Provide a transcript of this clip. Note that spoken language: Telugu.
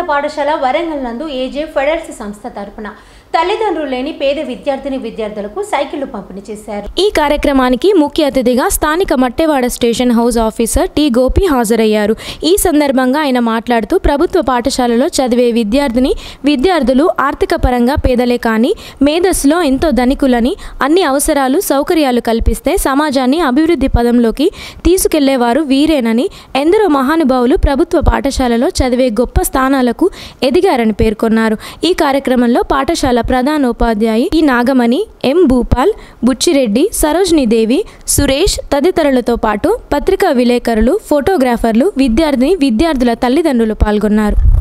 పాఠశాల వరంగల్ నందు ఏజే ఫెడర్స్ సంస్థ తరపున తల్లిదండ్రులు లేని పేద విద్యార్థిని విద్యార్థులకు సైకిళ్లు పంపిణీ చేశారు ఈ కార్యక్రమానికి ముఖ్య అతిథిగా స్థానిక Mattewada station house officer T Gopi హాజరయ్యారు ఈ సందర్భంగా ఆయన మాట్లాడుతూ ప్రభుత్వ పాఠశాలలో చదివే విద్యార్థిని విద్యార్థులు ఆర్థిక పరంగా పేదలే కానీ మేధస్సులో ఎంతో ధనికులని అన్ని అవసరాలు సౌకర్యాలు కల్పిస్తే సమాజాన్ని అభివృద్ధి పదంలోకి తీసుకెళ్లేవారు వీరేనని ఎందరో మహానుభావులు ప్రభుత్వ పాఠశాలలో చదివే గొప్ప స్థానాలకు ఎదిగారని పేర్కొన్నారు ఈ కార్యక్రమంలో పాఠశాల ప్రధానోపాధ్యాయి ఈ నాగమణి ఎం భూపాల్ బుచ్చిరెడ్డి సరోజినీదేవి సురేష్ తదితరులతో పాటు పత్రికా విలేకరులు ఫోటోగ్రాఫర్లు విద్యార్థిని విద్యార్థుల తల్లిదండ్రులు పాల్గొన్నారు